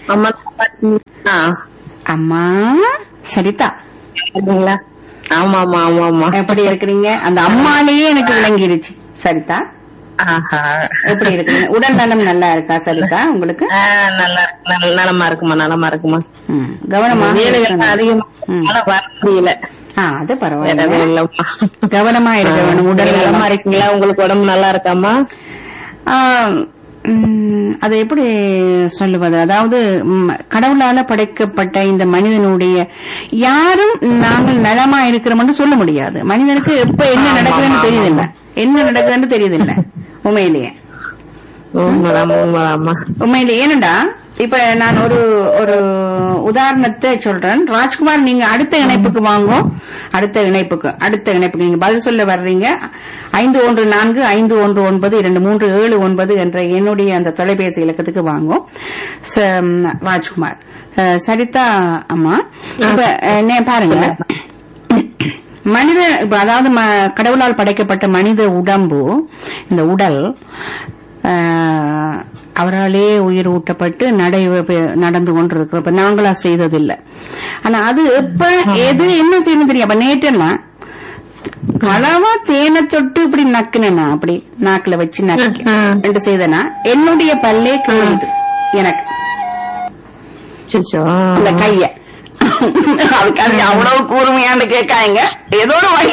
அம்மா ஆ அம்மா சரிதா அப்படிங்களா ஆமா ஆமா ஆமா ஆமா எப்படி இருக்கிறீங்க அந்த அம்மாலேயே எனக்கு விளங்கிருச்சு சரிதா ஆஹா எப்படி இருக்கிறீங்க உடல் நலம் நல்லா இருக்கா சரிதா உங்களுக்கு ஆ, நல்லா இருக்கு. நல்ல- நலமா இருக்குமா நலமா இருக்குமா ம், கவனமா வேலைகள் இருக்கணும். அதிகமா ம். ஆனா வர முடியல ஆ அது வேற பரவாயில்ல எதுவும் இல்லம்மா கவனமா இருக்க வேணும் உடல் நலமா நலமா இருக்கீங்களா உங்களுக்கு உடம்பு நல்லா இருக்காமா ஆ, ம், அது எப்படி சொல்லுவது அதாவது ம், கடவுளால படைக்கப்பட்ட இந்த மனிதனுடைய யாரும் நாங்கள் நலமா இருக்கிறோம்னு சொல்ல முடியாது மனிதனுக்கு எப்ப என்ன நடக்குதுன்னு தெரியுதில்ல என்ன நடக்குதுன்னு தெரியுதில்ல உண்மையிலேயே உண்மைதான் உண்மைதாம்மா உண்மையிலே ஏனண்டா இப்ப நான் ஒரு ஒரு உதாரணத்தை சொல்றேன் ராஜ்குமார் நீங்க அடுத்த இணைப்புக்கு வாங்கோ அடுத்த இணைப்புக்கு அடுத்த இணைப்புக்கு நீங்க பதில் சொல்ல வர்றீங்க ஐந்து ஒன்று நான்கு ஐந்து ஒன்று ஒன்பது இரண்டு மூன்று ஏழு ஒன்பது என்ற என்னுடைய அந்த தொலைபேசி இலக்கத்துக்கு வாங்கோ ச- ம், ராஜ்குமார் அஹ், சரிதா அம்மா இப்ப அஹ், நே- பாருங்க மனித இப்ப அதாவது ம- கடவுளால் படைக்கப்பட்ட மனித உடம்பு இந்த உடல் ஆஹ், அவராலே உயிர் ஊட்டப்பட்டு நடை நடந்து கொண்டிருக்கிறோம் இப்ப நாங்களா செய்ததில்லை ஆனா அது எப்ப எது என்ன செய்யணும் தெரியும் அப்ப நேற்றெல்லாம் களவா தேனை தொட்டு இப்படி நக்குனேனா அப்படி நாக்குல வச்சு நக்கு ரெண்டு செய்தனா என்னுடைய பல்லே கிழியுது எனக்கு சிச்சோ இந்த கைய அதுக்கு அது அவ்வளவு கூர்மையான்னு கேட்காங்க ஏதோ ஒரு வழி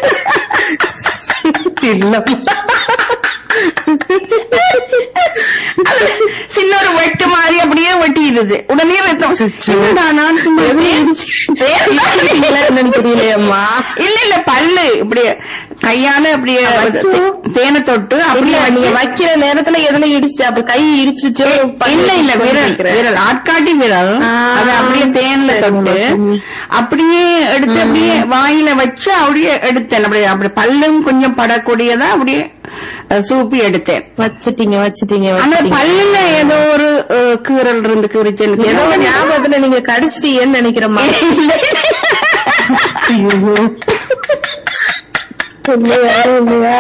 இல்ல அது சின்ன ஒரு வெட்டு மாதிரி அப்படியே வெட்டிடுது உடனே ரத்தம் என்னடா நான் சும்மா தேன் என்னன்னு தெரியலையம்மா இல்ல இல்ல பல்லு இப்படி கையால அப்படியே தேனை தொட்டு அப்படியே இல்ல, நீங்க வச்சு- வைக்கிற நேரத்துல எதுல இடிச்சு அப்ப கை இடிச்சுச்சோ இல்ல இல்ல விரல் விரல் ஆட்காட்டி விரல் ஆ, அது அப்படியே தேன்ல சரி, தொட்டு சரி. அப்படியே எடுத்து அப்படியே வாயில வச்சு அப்படியே எடுத்தேன் அப்படியே அப்படி பல்லும் கொஞ்சம் படக்கூடியதா அப்படியே அஹ், சூப்பி எடுத்தேன் வச்சுட்டீங்க வச்சுட்டீங்க அந்த வச்சுட்டீங்க. பல்லுல ஏதோ ஒரு அஹ், கீறல் இருந்து கீறிச்சு எனக்கு ஏதோ ஒரு ஞாபகத்துல நீங்க கடிச்சிட்டீங்கன்னு நினைக்கிறேம்மா இல்லையா, இல்லையா?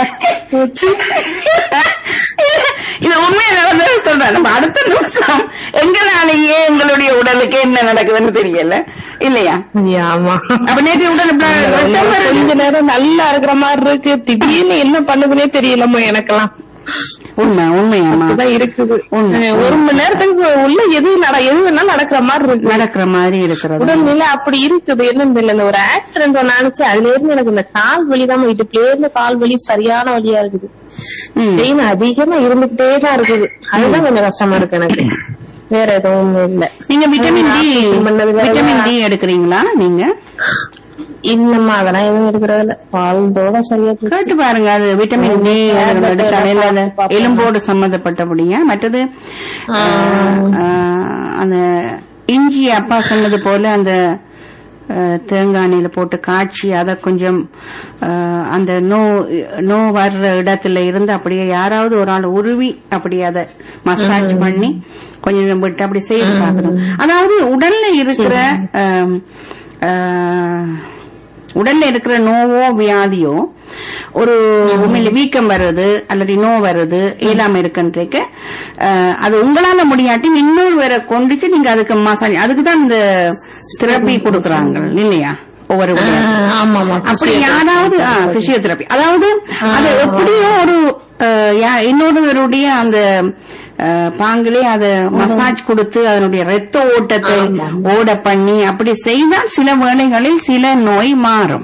இது உண்மையை நடந்தது சொல்றேன் நம்ம அடுத்த நிமிஷம் எங்களாலேயே எங்களுடைய உடலுக்கு என்ன நடக்குதுன்னு தெரியல இல்லையா ஆமா அப்ப நேற்று உடல் இப்படி ரத்தம் வருது. கொஞ்ச நேரம் நல்லா இருக்கிற மாதிரி இருக்கு திடீர்னு என்ன பண்ணுதுன்னே தெரியலம்மா எனக்கெல்லாம் உண்மை உண்மையாமா அப்படிதான் இருக்குது உண்மை. அஹ் ஒரு மணி நேரத்துக்கு உள்ள எது நட எது வேணாலும் நடக்கிற மாதிரி இருக்கு நடக்கிற மாதிரி இருக்கிறது உடல்நிலை அப்படி இருக்குது என்னன்னு தெரியல இந்த ஒரு ஆக்சிடென்ட் நினைச்சு அதுல இருந்து எனக்கு இந்த கால் வலி தான் இடுப்புல இருந்து கால் வலி சரியான வலியா இருக்குது ம். பெயின் அதிகமா இருந்துகிட்டே தான் இருக்குது அதுதான் கொஞ்சம் கஷ்டமா இருக்கு எனக்கு வேற எதுவும் இல்ல நீங்க விட்டமின் டி ஆபரேஷன் பண்ணது வேற. விட்டமின் டி எடுக்கிறீங்களா நீங்க இன்னமா அதெல்லாம் எதுவும் எடுக்கிறதில்ல பால்தோட சரியா போச்சு கேட்டு பாருங்க அது விட்டமின் டி எடுத்தாலே அது எலும்போடு சம்பந்தப்பட்டபடியா மற்றது ஆஹ், அந்த இஞ்சி அப்பா சொன்னது போல அந்த ஆஹ், தேங்காய் எண்ணெயில போட்டு காய்ச்சி அதை கொஞ்சம் ஆஹ், அந்த நோ நோ வர்ற இடத்துல இருந்து அப்படியே யாராவது ஒரு ஆள் உருவி அப்படியே அதை மசாஜ் பண்ணி கொஞ்சம் விட்டு அப்படி செய்து பார்க்கணும் அதாவது உடல்ல இருக்கிற ஆம், ஆஹ், உடல்ல இருக்கிற நோவோ வியாதியோ ஒரு உண்மையில வீக்கம் வருது அல்லது நோ வருது இயலாம இருக்குன்றீங்க அஹ், அது உங்களால முடியாட்டி இன்னொரு வேற கொண்டுச்சு நீங்க அதுக்கு மசாஜ் அதுக்கு தான் இந்த தெரப்பி கொடுக்கறாங்க இல்லையா ஒவ்வொரு விளையாட்டு. ஆஹ் ஆமாமா அப்படி யாராவது பிசியோதெரப்பி அதாவது அது எப்படியோ ஒரு அஹ், யா- இன்னொருவருடைய அந்த அஹ், பாங்கிலே அத மசாஜ் கொடுத்து அதனுடைய ரத்த ஓட்டத்தை ஓட பண்ணி அப்படி செய்தால் சில வேளைகளில் சில நோய் மாறும்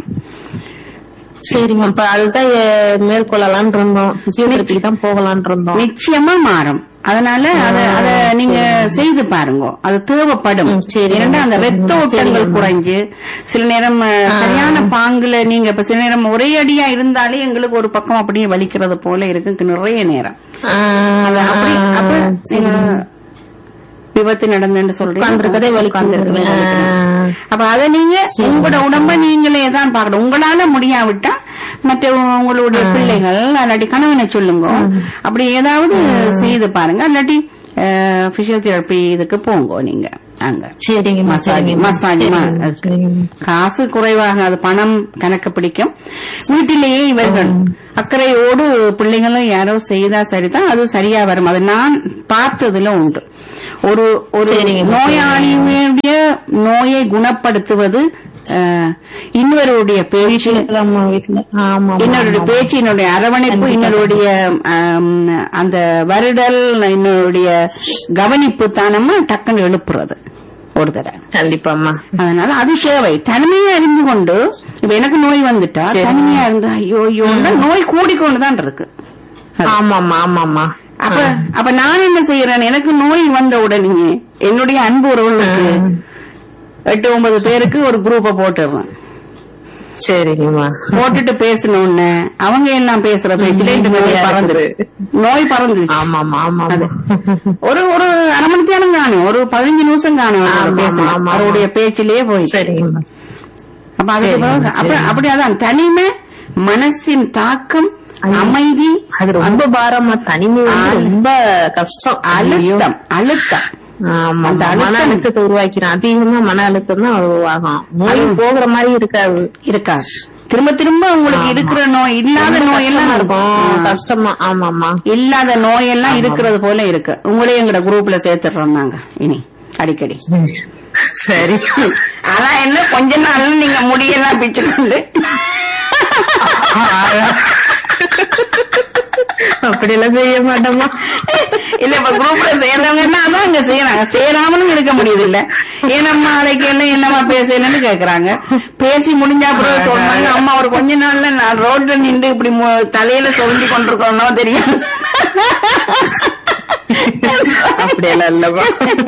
சரிம்மா இப்ப அதுதான் அஹ், மேற்கொள்ளலாம்னு இருந்தோம் பிசியோதெரபிக்கு தான் போகலாம்னு இருந்தோம் நிச்சயமா மாறும் அதனால அத அத நீங்க செய்து பாருங்க அது தேவைப்படும் ம், சரி. ஏன்னா அந்த ரத்த ஓட்டங்கள் சரிங்க. குறைஞ்சு சில நேரம் அஹ், சரியான பாங்குல நீங்க இப்ப சில நேரம் ஒரே அடியா இருந்தாலே எங்களுக்கு ஒரு பக்கம் அப்படியே வலிக்கிறது போல இருக்கு நிறைய நேரம் அது அப்படி அப்ப நீங்க விபத்து நடந்துன்னு சொல்றீங்க உட்கார்ந்திருக்கதே வலி உட்கார்ந்திருக்கதே ஆ. வலிக்குது. அப்ப அத நீங்க உங்களோட உடம்ப நீங்களே தான் பாக்கணும் உங்களால முடியாவிட்டா மற்ற உங்களுடைய பிள்ளைகள் அல்லாட்டி கணவனை சொல்லுங்க அப்படி ஏதாவது செய்து பாருங்க அல்லாட்டி பிசியோதெரப்பி இதுக்கு போங்க நீங்க அங்க சரிங்கம்மா மசாஜ் சரிங்கம்மா மசாஜ் சரிங்கம்மா, சரிங்கம்மா. காசு குறைவாக அது பணம் கணக்கு பிடிக்கும் வீட்டிலேயே இவர்கள் அக்கறையோடு பிள்ளைங்களும் யாரோ செய்தா சரிதான் அது சரியா வரும் அது நான் பார்த்ததுல உண்டு ஒரு ஒரு சரிங்க. நோயாளியுடைய நோயை குணப்படுத்துவது அஹ், இன்னொருடைய பேச்சு அம்மா வீட்டுல ஆமா இன்னொருடைய பேச்சு என்னுடைய அரவணைப்பு இன்னொருடைய ஆம், அந்த வருடல் இன்னொருடைய கவனிப்பு தானமா டக்குன்னு எழுப்புறது ஒரு தடவை கண்டிப்பாம்மா அதனால அது தேவை தனிமையா இருந்து கொண்டு இப்ப எனக்கு நோய் வந்துட்டா சரி. தனிமையா இருந்தா ஐயோ ஐயோ நோய் கூடிக்கொண்டுதான் இருக்கு ஆமாம்மா ஆமாம்மா அப்ப அப்ப நான் என்ன செய்யறேன் எனக்கு நோய் வந்த உடனே என்னுடைய அன்பு உறவுகளுக்கு எட்டு ஒன்பது பேருக்கு ஒரு குரூப்ப போட்டுடுறேன் சரிங்கம்மா போட்டுட்டு பேசணும்னு அவங்க எல்லாம் பேசுற பேச்சுல இந்த நோய் பறந்துரு நோய் பறந்துருச்சு ஆமாம்மா அது. ஆமாம்மா ஒரு ஒரு அரை மணி நேரம் காணும் ஒரு பதினஞ்சு நிமிஷம் காணும் அவரோட ஆமா, பேசணும். ஆமா, ஆமா. அவருடைய பேச்சிலேயே போய் சரிங்கம்மா அப்ப அதுக்கு சரிங்க, பிறகு அப்ப சரிங்க. அப்படி அதான் தனிமை மனசின் தாக்கம் ஐயோ. அமைதி அது ரொம்ப பாரமா தனிமை வந்து ரொம்ப கஷ்டம் ஐயோ. அழுத்தம் அழுத்தம் ஆமா அந்த மன அழுத்தம் அழுத்தத்தை உருவாக்கிறோம் அதிகமா மன அழுத்தம் தான் உருவாகும் நோய் போகிற மாதிரி இருக்காது இருக்கா திரும்ப திரும்ப உங்களுக்கு ஆமா. இருக்கிற நோய் இல்லாத ரொம்ப நோய் எல்லாம் கஷ்டமா இருக்கும் இருக்கும் கஷ்டமா ஆமாமா இல்லாத நோய் எல்லாம் இருக்கிறது போல இருக்கு உங்களையும் எங்கட குரூப்ல சேர்த்துடுறோம் நாங்க இனி அடிக்கடி சரி ஆனா என்ன கொஞ்ச நாள்ல நீங்க முடியெல்லாம் பிச்சு கொண்டு அப்படி எல்லாம் செய்ய மாட்டோமா இல்ல இப்ப குரூப்ல சேர்ந்தவங்கன்னா அதான் அங்க செய்யறாங்க சேராமலும் இருக்க முடியுது இல்ல ஏனம்மா அதைக்கு என்ன என்னம்மா பேசலன்னு கேக்குறாங்க பேசி முடிஞ்சா அப்புறம் சொல்றாங்க அம்மா ஒரு கொஞ்ச நாள்ல நான் ரோட்ல நின்று இப்படி மு- தலையில சொரிஞ்சு கொண்டிருக்கோம் தெரியும் அப்படியெல்லாம் இல்லவா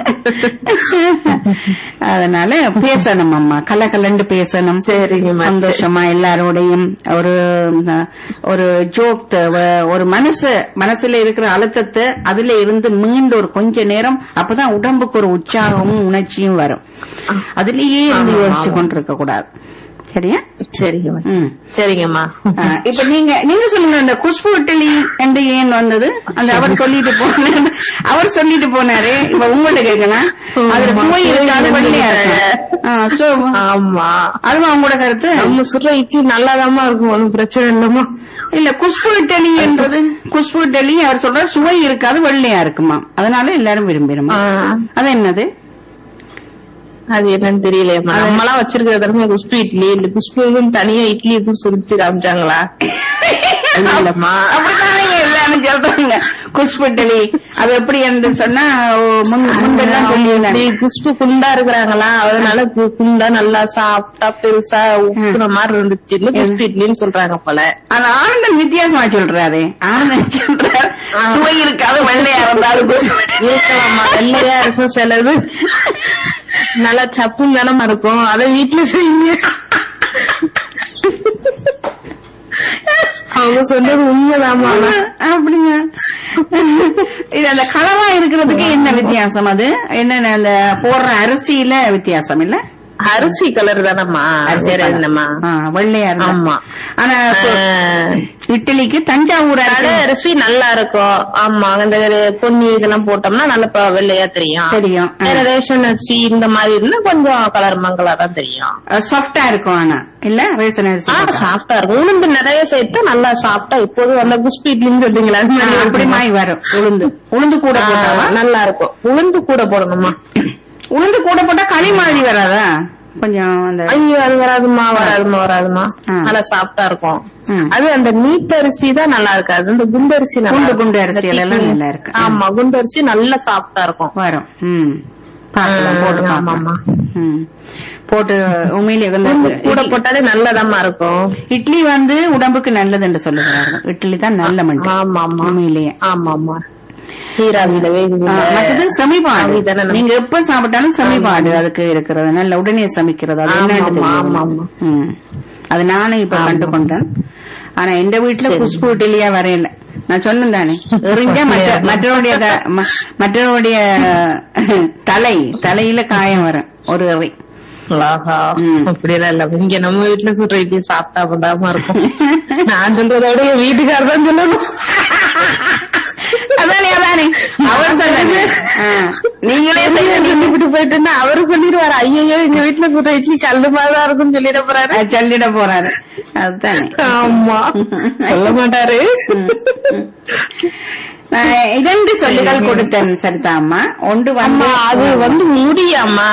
அதனால பேசணும் அம்மா கலகலண்டு பேசணும் சரிங்கம்மா. சந்தோஷமா எல்லாரோடையும் ஒரு அஹ், ஒரு ஜோக் தேவை ஒரு மனசு மனசுல இருக்கிற அழுத்தத்தை அதுல இருந்து மீண்டு ஒரு கொஞ்ச நேரம் அப்பதான் உடம்புக்கு ஒரு உற்சாகமும் உணர்ச்சியும் வரும் அதுலயே இருந்து ஆமா, யோசிச்சு ஆமா. கொண்டிருக்க கூடாது சரியா சரிங்கம்மா ம். சரிங்கம்மா ஆஹ் இப்ப நீங்க நீங்க சொல்லுங்க அந்த குஷ்பு இட்டலி என்று ஏன் வந்தது அந்த அவர் சொல்லிட்டு போனாரு அவர் சொல்லிட்டு போனாரு இப்ப உங்கள்ட்ட கேட்கலாம் அதுல ஆமா. சுவை இருக்காது வெள்ளையா இருக்கு ஆஹ் so, ஆமா அதுவா உங்களோட கருத்து நம்ம சுடுற இட்லி நல்லாதாம்மா இருக்கும் ஒண்ணும் பிரச்சனை இல்லம்மா இல்ல குஷ்பு இட்டலி என்பது குஷ்பு இட்டலி அவர் சொல்ற சுவை இருக்காது வெள்ளையா இருக்குமா அதனால எல்லாரும் விரும்பிடுமா ஆ. அது என்னது அது என்னன்னு தெரியலையம்மா நம்மளாம் வச்சிருக்கிற தடவை குஷ்பு இட்லி இந்த குஷ்புவும் தனியா இட்லி எதுவும் சுருத்தி காமிச்சாங்களா இல்லம்மா அப்படித்தானே எல்லாரும் சொல்றாங்க குஷ்பு இட்டலி அது எப்படி என்று சொன்னா முன்- முன்பெல்லாம் சொல்லியிருந்தாங்க அப்படி குஷ்பு குண்டா இருக்கிறாங்களா அதனால கு- குண்டா நல்லா சாப்பிட்டா பெருசா உப்புன மாதிரி இருந்துச்சு குஷ்பு இட்லின்னு சொல்றாங்க போல ஆனா ஆனந்தன் வித்தியாசமா சொல்றாரு ஆனந்தன் சொல்றாரு சுவை இருக்காது வெள்ளையா இருந்தாலும் இருக்கலாமா வெள்ளையா இருக்கும் சிலது நல்லா சப்பும் கனமா இருக்கும் அதை வீட்டுல செய்யுங்க அவங்க சொன்னது உண்மைதாமா ஆனா. அப்படிங்க இது அந்த கலவா இருக்கிறதுக்கு என்ன வித்தியாசம் அது என்ன அந்த போடுற அரிசியில வித்தியாசம் இல்ல அரிசி கலர் தானம்மா வேற என்னம்மா ஆ, வெள்ளையா இருந்தா. ஆமா. ஆனா இப்போ ஆஹ், இட்லிக்கு தஞ்சாவூர் கடை அரிசி அரிசி நல்லா இருக்கும் ஆமா அந்த பொன்னி இதெல்லாம் போட்டோம்னா நல்ல ப- வெள்ளையா தெரியும் தெரியும். ஆ. வேற ரேஷன் அரிசி இந்த மாதிரி இருந்தா கொஞ்சம் கலர் மங்களா தான் தெரியும் சாஃப்டா இருக்கும் ஆனா இல்ல ரேசன் அரிசி ஆ போட்டா. சாப்பிட்டா இருக்கும் உளுந்து நிறைய சேர்த்து நல்லா சாப்பிட்டா இப்போது அந்த குஸ்பி இட்லின்னு சொல்றீங்களா அது ஆ, மாதிரி அப்படி இருக்குமா? மாய் வரும் உளுந்து உளுந்து கூட ஆ, போட்டாவா நல்லா இருக்கும் உளுந்து கூட போடணுமா உளுந்து கூட போட்டா களி மாதிரி வராதா கொஞ்சம் அந்த ஐயோ அது வராதுமா வராதுமா வராதுமா ஆ. நல்லா சாப்பிட்டா இருக்கும் ம். அது அந்த நீட் அரிசி தான் நல்லா இருக்காது இந்த குண்டரிசி நல்லா குண்டு இருக்கும். குண்டு அரிசி இந்த எல்லாம் திக்கு- நல்லா இருக்கு. ஆமா குண்டரிசி நல்லா சாப்பிட்டா இருக்கும் வரும் ம் பார்க்கலாம் ஆ, போட்டு ஆமா, பார்க்கலாம். ஆமா. ம் போட்டு உண்மையிலேயே வந்து உளுந்து கூட போட்டாலே நல்லதாம்மா இருக்கும் இட்லி வந்து உடம்புக்கு நல்லது என்று சொல்லுகிறார்கள் இட்லி தான் நல்ல மண்டி ஆமா ஆமா உண்மையிலேயே ஆமா ஆமா நீராவியில ஆ, வேகுது மற்றது செமிபாடு அதுதானே நம்ம- நீங்க எப்ப சாப்பிட்டாலும் செமிபாடு அதுக்கு இருக்கிறது நல்ல உடனே சமைக்கிறது அது ஆமா, என்னன்னு ஆமா, தெரியாது. ஆமா, ஆமா. ம். அது நானும் இப்ப கண்டு கொண்டேன் ஆனா எந்த வீட்டுல சரி. குஷ்பு இட்லியா வரையல நான் சொன்னேன் தானே எறிஞ்சா மற்ற மற்றவருடைய த- ம- மற்றவருடைய தலை தலையில காயம் வரும் ஒரு எறி ஆஹா ம். அப்படியெல்லாம் இல்ல இங்க நம்ம வீட்டுல சுடுற இட்லி சாப்பிட்டா அப்படிதாம்மா இருக்கும் நான் சொல்றத விட என் வீட்டுக்காரர் தான் சொல்லணும் அதானே அதானே அவர் சொன்னது ஆ, நீங்களே நீங்களே செய்ய சொல்லிவிட்டு போயிட்டு இருந்தா அவரு சொல்லிடுவாரு ஐயோ எங்க வீட்டுல சுட்ட இட்லி கல்லு மாதிரிதான் இருக்கும்னு சொல்லிட போறாரு சொல்லிட போறாரு அதுதானே ஆமா சொல்ல மாட்டாரு நான் இரண்டு சொல்லுகள் கொடுத்தேன் சரிதா அம்மா ஒன்று வந்து அம்மா அது வந்து முடியாமா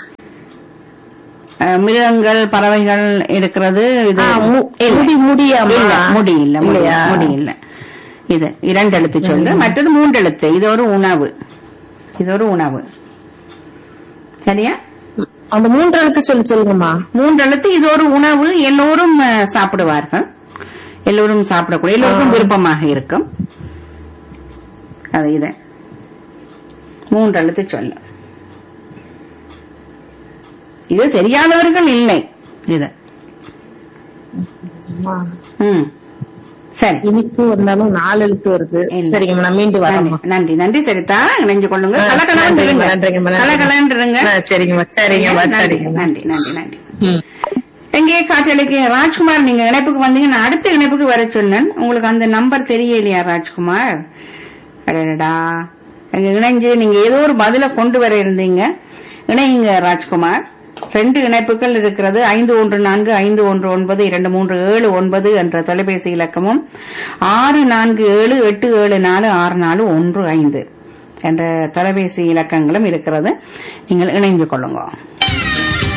அஹ், மிருகங்கள் பறவைகள் இருக்கிறது இது ஆ, மு- இல்ல. முடி முடியாமா இல்ல முடி இல்ல முடி இல்லையா? முடி இல்ல இது இரண்டு எழுத்து சொல்லு மற்றது மூன்று எழுத்து இது ஒரு உணவு இது ஒரு உணவு சரியா அந்த மூன்று எழுத்து சொல்லி சொல்லுங்கம்மா மூன்று எழுத்து இது ஒரு உணவு எல்லோரும் அஹ், சாப்பிடுவார்கள் எல்லோரும் சாப்பிடக்கூடிய எல்லோருக்கும் ஆ. விருப்பமாக இருக்கும் அது இது மூன்று எழுத்து சொல்லு இது தெரியாதவர்கள் இல்லை இது அம்மா, ம் சரி இனிப்பு வந்தாலும் நாலு எழுத்து வருது இல்ல. சரிங்கம்மா நான் மீண்டும் வரேன் நன்றி, நன்றி நன்றி சரிதா இணைஞ்சு கொள்ளுங்க ஆ, கலக்கலான்னு நன்றிங்கம்மா, இருங்க நன்றிங்கம்மா, நன்றிங்கம்மா. கலக்கலான்னு இருங்க ஆ, சரிங்கம்மா சரிங்கம்மா நன்றி சரிங்கம்மா நன்றி நன்றி நன்றி ம். எங்கே காற்றலைக்கு ராஜ்குமார் நீங்க இணைப்புக்கு வந்தீங்க நான் அடுத்த இணைப்புக்கு வர சொன்னேன் உங்களுக்கு அந்த நம்பர் தெரியலையா ராஜ்குமார் அடடா எங்க இணைஞ்சு நீங்க ஏதோ ஒரு பதில கொண்டு வர இருந்தீங்க இணையுங்க ராஜ்குமார் ரெண்டு இணைப்புகள் இருக்கிறது ஐந்து ஒன்று நான்கு ஐந்து ஒன்று ஒன்பது இரண்டு மூன்று ஏழு ஒன்பது என்ற தொலைபேசி இலக்கமும் ஆறு நான்கு ஏழு எட்டு ஏழு நாலு ஆறு நாலு ஒன்று ஐந்து என்ற தொலைபேசி இலக்கங்களும் இருக்கிறது நீங்கள் இணைந்து கொள்ளுங்க